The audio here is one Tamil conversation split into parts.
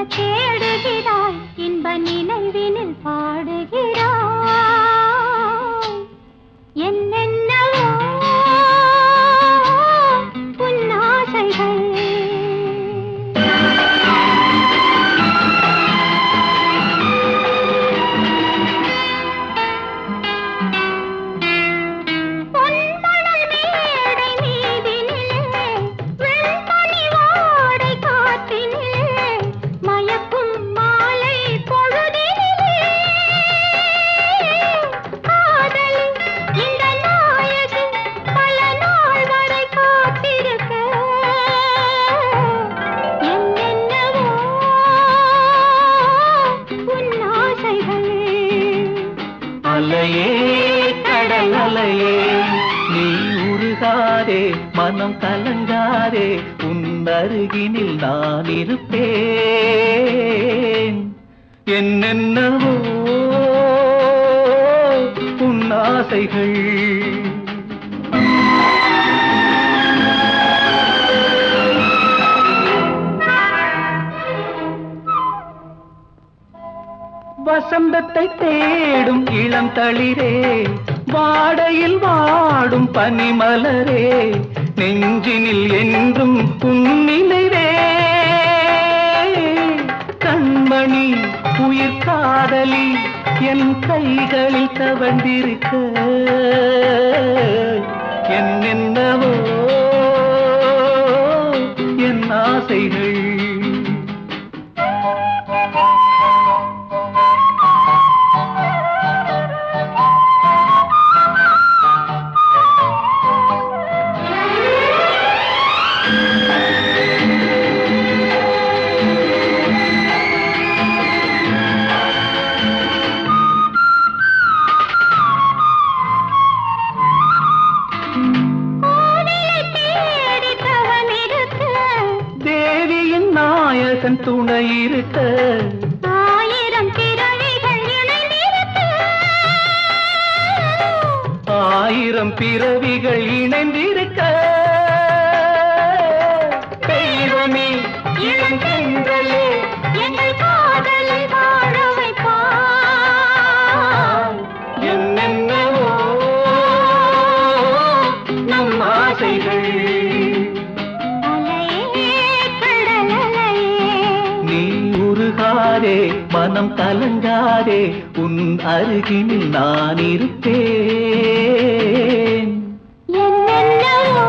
தேடுகிறாய் இன்ப நினைவினில் பாடுகிறாய் என்னென்னவோ உன் ஆசைகள் பொன்மணல் மேடை மீதினிலே, வெண்பனி வாடை காற்றினிலே, மயக்கும் மாலை பொழுதினிலே. காதலி, இந்த நாயகி பல நாள் வரை காத்திருக்க. என்னென்னவோ உன் ஆசைகள் அலையே கடல் அலையே நீ உருகாதே மனம் கலங்காதே உன் அருகினில் நான் இருப்பேன் என்னென்னவோ உன் ஆசைகள் வசந்தத்தை தேடும் இளம் தளிரே வாடையில் வாடும் பனிமலரே நெஞ்சினில் என்றும் புன்னிலைவே கண்மணி உயிர் காதலி என் கைகளில் தவண்டிருக்க என்னென்னவோ என் ஆசைகள் கோவிலை தேடி தவமிருக்க, தேவியின் நாயகன் துணை இருக்க ஆயிரம் பிறவிகள் இணைந்திருக்க. ஆயிரம் பிறவிகள் இணைந்திருக்க தெய்வமே இளங்கன்றலே எங்கள் காதலை வாழ வைப்பாய். என்னென்னவோ நம் ஆசைகள் அலையே, கடல் அலையே, நீ உருகாதே மனம் கலங்காதே உன் அருகினில் நான் இருப்பேன் என்னென்னவோ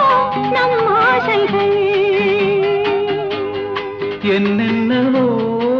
நம் ஆசைகள் என்னென்னவோ